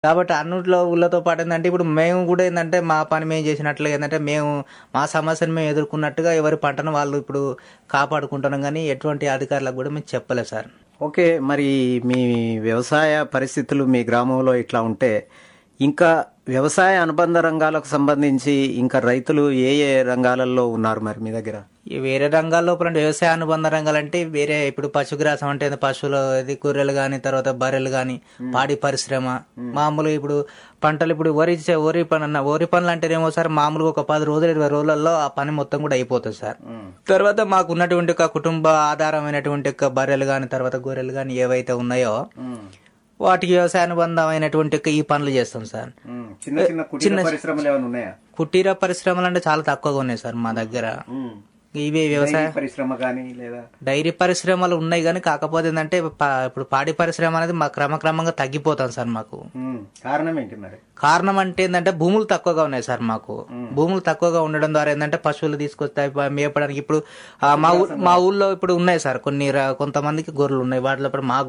కాబట్టి అన్నిట్లో ఊళ్ళతో పాటు ఏంటంటే ఇప్పుడు మేము కూడా ఏంటంటే మా పని మేము చేసినట్లుగా ఏంటంటే మేము మా సమస్యను మేము ఎదుర్కొన్నట్టుగా ఎవరి పంటను వాళ్ళు ఇప్పుడు కాపాడుకుంటున్నాం కానీ ఎటువంటి అధికారులకు కూడా మేము చెప్పలేదు సార్ ఓకే మరి మీ వ్యవసాయ పరిస్థితులు మీ గ్రామంలో ఇట్లా ఉంటే ఇంకా వ్యవసాయ అనుబంధ రంగాలకు సంబంధించి ఇంకా రైతులు ఏ ఏ రంగాలలో ఉన్నారు మరి మీ దగ్గర ఈ వేరే రంగాల లోపల అంటే వ్యవసాయ అనుబంధ రంగాలు అంటే వేరే ఇప్పుడు పశుగ్రాసం అంటే ఏంది పశువులు ఇది గొర్రెలు కానీ తర్వాత బర్రెలు కానీ పాడి పరిశ్రమ మామూలుగా ఇప్పుడు పంటలు ఇప్పుడు వరి చే- వరి పని అన్న వరి పనులు అంటేనేమో సార్ మామూలుగా ఒక పది రోజులు ఇరవై రోజులలో ఆ పని మొత్తం కూడా అయిపోతుంది సార్ తర్వాత మాకు ఉన్నటువంటి ఒక కుటుంబ ఆధారమైనటువంటి ఒక బర్రెలు కానీ తర్వాత గొర్రెలు కానీ ఏవైతే ఉన్నాయో వాటికి వ్యవసాయ అనుబంధమైనటువంటి ఒక ఈ పనులు చేస్తాం సార్ చిన్న చిన్న కుటీర పరిశ్రమలు ఏమైనా ఉన్నాయా కుటీర పరిశ్రమలు అంటే చాలా తక్కువగా ఉన్నాయి సార్ మా దగ్గర ఇవే వ్యవసాయ పరిశ్రమ కానీ లేదా డైరీ పరిశ్రమలు ఉన్నాయి కానీ కాకపోతే ఏంటంటే పా- ఇప్పుడు పాడి పరిశ్రమ అనేది మా క్రమక్రమంగా తగ్గిపోతాం సార్ మాకు కారణం ఏంటి మరి కారణం అంటే ఏంటంటే భూములు తక్కువగా ఉన్నాయి సార్ మాకు భూములు తక్కువగా ఉండడం ద్వారా ఏంటంటే పశువులు తీసుకొస్తాయి ప- మేపడానికి ఇప్పుడు ఆ, మా ఊ- మా ఊళ్ళో ఇప్పుడు ఉన్నాయి సార్ కొన్ని ర- కొంతమందికి గొర్రెలు ఉన్నాయి వాటిలో ఇప్పుడు మా